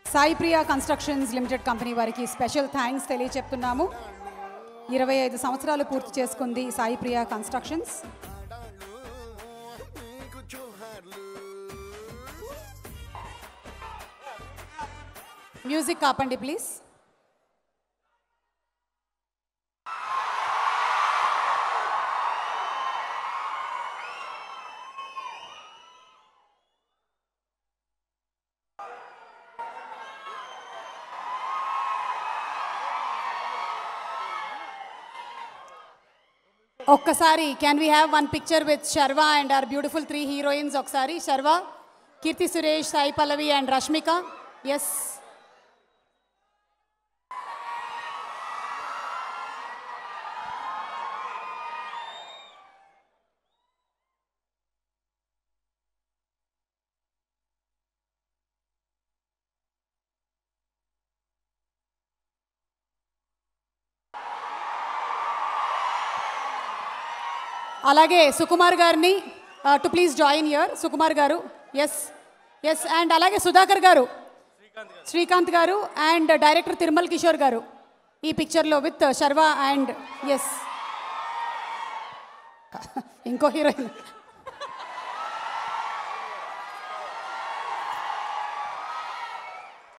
Sai Priya constructions limited company వారికి special thanks తెలియచెప్తున్నాము ఇరవై ఐదు సంవత్సరాలు పూర్తి చేసుకుంది సాయి ప్రియ కన్స్ట్రక్షన్స్ మ్యూజిక్ ఆపండి ప్లీజ్ ఒక్కసారి can we have one picture with Sharva and our beautiful three heroines ఒకసారి శర్వ కీర్తి సురేష్ సాయి పల్లవి అండ్ రష్మిక ఎస్ అలాగే సుకుమార్ గారిని to please join here Sukumar garu yes yes and అలాగే సుధాకర్ గారు శ్రీకాంత్ గారు అండ్ డైరెక్టర్ తిరుమల్ కిషోర్ గారు ఈ పిక్చర్లో విత్ శర్వ అండ్ ఎస్ ఇంకో హీరోయిన్